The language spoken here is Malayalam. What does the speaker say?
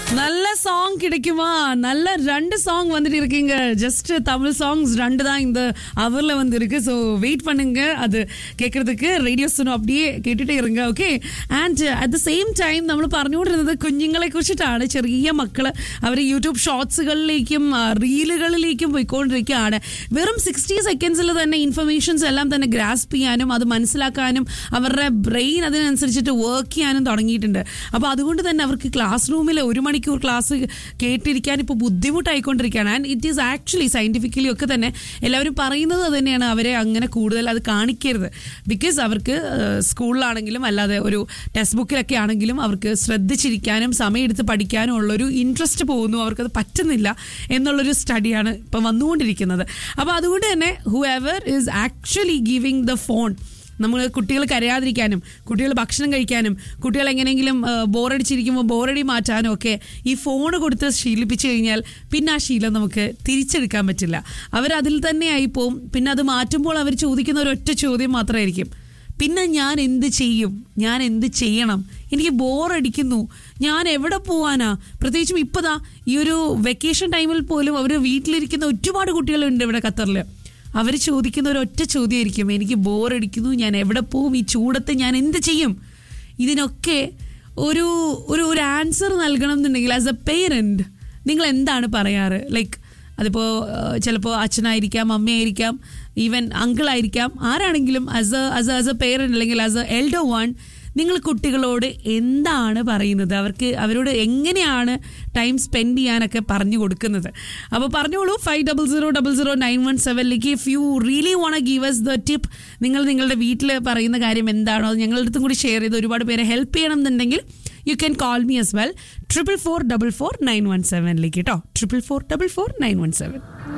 நல்ல சாங் கிடைக்குமா நல்ல ரெண்டு சாங் வந்துட்டு இருக்கீங்க ஜஸ்ட் தமிழ் சாங்ஸ் ரெண்டு தான் இந்த அவர்ல வந்து இருக்கு ஸோ வெயிட் பண்ணுங்க அது കേൾக்கிறதுக்கு റേഡിയോ സുനോ அப்படியே കേട്ടിട്ടേ ഇരുങ്ക okay and at the same time നമ്മൾ പറഞ്ഞുകൊണ്ടിരുന്നത് കുഞ്ഞുങ്ങളെ കുറിച്ചിട്ടാണ് ചെറിയ മക്കള് അവർ യൂട്യൂബ് ഷോർട്സുകളിലേക്കും റീലുകളിലേക്കും പോയിക്കൊണ്ടിരിക്കുകയാണ് വെറും സിക്സ്റ്റി സെക്കൻഡ്സിൽ തന്നെ ഇൻഫർമേഷൻസ് എല്ലാം തന്നെ ഗ്രാസ്പ് ചെയ്യാനും അത് മനസ്സിലാക്കാനും അവരുടെ ബ്രെയിൻ അതിനനുസരിച്ചിട്ട് വർക്ക് ചെയ്യാനും തുടങ്ങിയിട്ടുണ്ട് അപ്പോൾ അതുകൊണ്ട് തന്നെ അവർക്ക് ക്ലാസ് റൂമിൽ ഒരു മണിക്കൂർ ക്ലാസ് കേട്ടിരിക്കാൻ ഇപ്പോൾ ബുദ്ധിമുട്ടായിക്കൊണ്ടിരിക്കുകയാണ് and it is actually scientifically ഒക്കെ തന്നെ എല്ലാവരും പറയുന്നത് അത് തന്നെയാണ് അവരെ അങ്ങനെ കൂടുതൽ അത് കാണിക്കരുത് ബിക്കോസ് അവർക്ക് സ്കൂളിലാണെങ്കിലും അല്ലാതെ ഒരു ടെക്സ്റ്റ് ബുക്കിലൊക്കെ ആണെങ്കിലും അവർക്ക് ശ്രദ്ധിച്ചിരിക്കാനും സമയമെടുത്ത് പഠിക്കാനും ഉള്ളൊരു ഇൻട്രസ്റ്റ് പോകുന്നു അവർക്കത് പറ്റുന്നില്ല എന്നുള്ളൊരു സ്റ്റഡിയാണ് ഇപ്പം വന്നുകൊണ്ടിരിക്കുന്നത് അപ്പോൾ അതുകൊണ്ട് തന്നെ whoever is actually giving the phone നമ്മൾ കുട്ടികൾ കരയാതിരിക്കാനും കുട്ടികൾ ഭക്ഷണം കഴിക്കാനും കുട്ടികൾ എങ്ങനെയെങ്കിലും ബോറടിച്ചിരിക്കുമ്പോൾ ബോറടി മാറ്റാനും ഒക്കെ ഈ ഫോൺ കൊടുത്ത് ശീലിപ്പിച്ചു കഴിഞ്ഞാൽ പിന്നെ ആ ശീലം നമുക്ക് തിരിച്ചെടുക്കാൻ പറ്റില്ല അവരതിൽ തന്നെ ആയിപ്പോവും പിന്നെ അത് മാറ്റുമ്പോൾ അവർ ചോദിക്കുന്ന ഒരൊറ്റ ചോദ്യം മാത്രമായിരിക്കും പിന്നെ ഞാൻ എന്ത് ചെയ്യും ഞാൻ എന്ത് ചെയ്യണം എനിക്ക് ബോറടിക്കുന്നു ഞാൻ എവിടെ പോവാനാ പ്രത്യേകിച്ചും ഇപ്പതാ ഈ ഒരു വെക്കേഷൻ ടൈമിൽ പോലും അവർ വീട്ടിലിരിക്കുന്ന ഒരുപാട് കുട്ടികളുണ്ട് ഇവിടെ ഖത്തറിൽ അവർ ചോദിക്കുന്ന ഒരു ഒറ്റ ചോദ്യമായിരിക്കും എനിക്ക് ബോറടിക്കുന്നു ഞാൻ എവിടെ പോവും ഈ ചൂടത്ത് ഞാൻ എന്ത് ചെയ്യും ഇതിനൊക്കെ ഒരു ഒരു ഒരു ആൻസർ നൽകണം എന്നുണ്ടെങ്കിൽ ആസ് എ പേരൻറ്റ് നിങ്ങൾ എന്താണ് പറയാറ് ലൈക്ക് അതിപ്പോൾ ചിലപ്പോൾ അച്ഛനായിരിക്കാം അമ്മയായിരിക്കാം ഈവൻ അങ്കിളായിരിക്കാം ആരാണെങ്കിലും as a as as a parent അല്ലെങ്കിൽ ആസ് എ എൽഡർ വൺ നിങ്ങൾ കുട്ടികളോട് എന്താണ് പറയുന്നത് അവർക്ക് അവരോട് എങ്ങനെയാണ് ടൈം സ്പെൻഡ് ചെയ്യാനൊക്കെ പറഞ്ഞു കൊടുക്കുന്നത് അപ്പോൾ പറഞ്ഞോളൂ five double zero double zero nine one സെവനിലേക്ക് if you really want give us the tip നിങ്ങൾ നിങ്ങളുടെ വീട്ടിൽ പറയുന്ന കാര്യം എന്താണോ അത് ഞങ്ങളുടെ അടുത്തും കൂടി ഷെയർ ചെയ്ത് ഒരുപാട് പേരെ ഹെൽപ്പ് ചെയ്യണം എന്നുണ്ടെങ്കിൽ you can call me as well triple four double four nine one സെവനിലേക്ക് കേട്ടോ triple four double four nine one seven